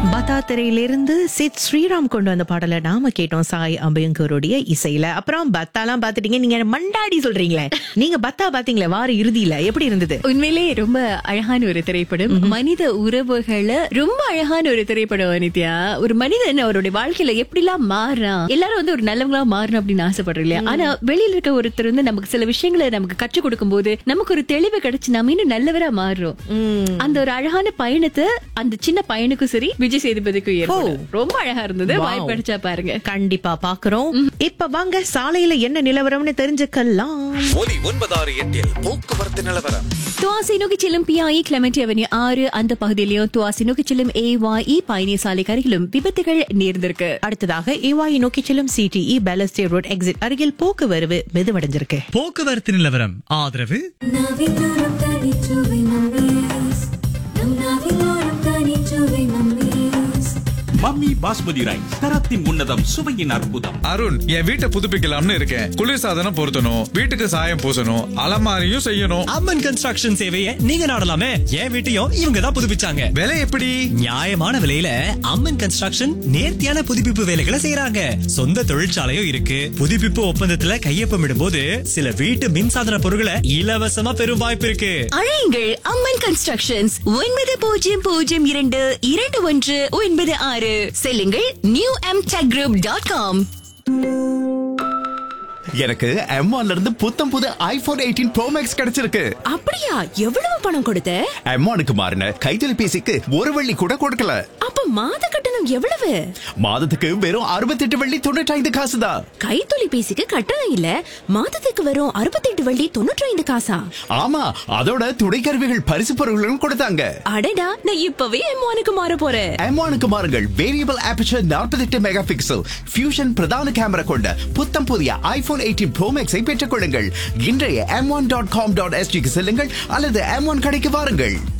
பதா திரையிலிருந்து சித் ஸ்ரீராம் கொண்டு வந்த பாடலை நாம கேட்டோம் சாய் அம்பயங்கருடைய இசையில அப்புறம் பத்தாலாம் பாத்துட்டீங்க நீங்க மண்டாடி சொல்றீங்களே நீங்க பத்தா பாத்தீங்களே வார இறுதியில எப்படி இருந்தது உண்மையிலே ரொம்ப அழகான ஒரு திரைப்படம் மனித உறவுகளை ரொம்ப அழகான ஒரு திரைப்படம் அனித்யா ஒரு மனிதன் அவருடைய வாழ்க்கையில எப்படிலாம் மாறான் எல்லாரும் வந்து ஒரு நல்லவங்களா மாறணும் அப்படின்னு ஆசைப்படுறோம் இல்லையா ஆனா வெளியில இருக்க ஒருத்தர் வந்து நமக்கு சில விஷயங்களை நமக்கு கற்றுக் கொடுக்கும் போது நமக்கு ஒரு தெளிவு கிடைச்சு நம்ம இன்னும் நல்லவரா மாறுறோம் அந்த ஒரு அழகான பயணத்தை அந்த சின்ன பையனுக்கும் சரி விஜய் சேதுபதிக்கும் ஏற்படும் ரொம்ப அழகா இருந்தது Wow. வாய்ப்பு கிடைச்சா பாருங்க கண்டிப்பா பாக்குறோம் இப்ப வாங்க சாலையில என்ன நிலவரம்னு தெரிஞ்சுக்கலாம் ஒலி ஒன்பதாறு எட்டில் போக்குவரத்து நிலவரம் துவாசி நோக்கி செல்லும் பிஐ கிளமெண்டி அவென்யூ ஆறு அந்த பகுதியிலையும் துவாசி நோக்கி செல்லும் ஏவாஇ பயணி சாலை அருகிலும் விபத்துகள் நேர்ந்திருக்கு அடுத்ததாக ஏவாயி நோக்கி செல்லும் சிடிஇ பேலஸ்டே ரோட் எக்ஸிட் அருகில் போக்குவரவு மெதுவடைஞ்சிருக்கு போக்குவரத்து நிலவரம் ஆதரவு நாவிலோரம் தனிச்சுவை மம்மீஸ் நம் நாவிலோரம் தனிச்சுவை மம்மீஸ் மம்மி பாஸ்மதி ரைஸ் தரத்தின் உன்னதம் சுவையின் அற்புதம் அருண் என் வீட்டை புதுப்பிக்கலாம்னு இருக்கேன் குளிர்சாதனம் பொருத்தணும் வீட்டுக்கு சாயம் பூசணும் அலமாரியும் செய்யணும் அம்மன் கன்ஸ்ட்ரக்ஷன் சேவையை நீங்க நாடலாமே என் வீட்டையும் இவங்க தான் புதுப்பிச்சாங்க விலை எப்படி நியாயமான விலையில அம்மன் கன்ஸ்ட்ரக்ஷன் நேர்த்தியான புதுப்பிப்பு வேலைகளை செய்யறாங்க சொந்த தொழிற்சாலையும் இருக்கு புதுப்பிப்பு ஒப்பந்தத்துல கையொப்பமிடும் போது சில வீட்டு மின்சாதன பொருட்களை இலவசமா பெறும் வாய்ப்பு இருக்கு அழையுங்கள் அம்மன் கன்ஸ்ட்ரக்ஷன்ஸ் ஒன்பது பூஜ்ஜியம் பூஜ்ஜியம் இரண்டு இரண்டு ஒன்று ஒன்பது ஆறு செல்லுங்கள் new M tech group dot com எனக்கு M1 ல இருந்து புத்தம் புது ஐபோன் எயிட்டீன் ப்ரோ மேக்ஸ் கிடைச்சிருக்கு அப்படியா எவ்வளவு பணம் கொடுத்த M1 க்கு மாறின கைத்தொலைபேசிக்கு ஒரு வெள்ளி கூட கொடுக்கல அப்ப மாத கட்டணம் எவ்வளவு மாதத்துக்கு வெறும் 68 வெள்ளி தொண்ணூற்றி காசு தான் கைத்தொலைபேசிக்கு கட்டணம் இல்ல மாதத்துக்கு வரும் அறுபத்தெட்டு வள்ளி தொண்ணூற்றி ஐந்து காசா ஆமா அதோட துணை கருவிகள் பரிசு பொருட்களும் கொடுத்தாங்க அடடா நான் இப்பவே எம்மானுக்கு மாற போறேன் M1 க்கு மாறுங்கள் variable aperture 48 megapixel fusion பிரதான கேமரா கொண்ட புத்தம் புதிய ஐபோன் எயிட்டீன் ப்ரோ மேக்ஸை பெற்றுக் கொள்ளுங்கள் இன்றைய M one dot com dot எஸ்டிக்கு செல்லுங்கள் அல்லது எம் ஒன் கடைக்கு வாருங்கள்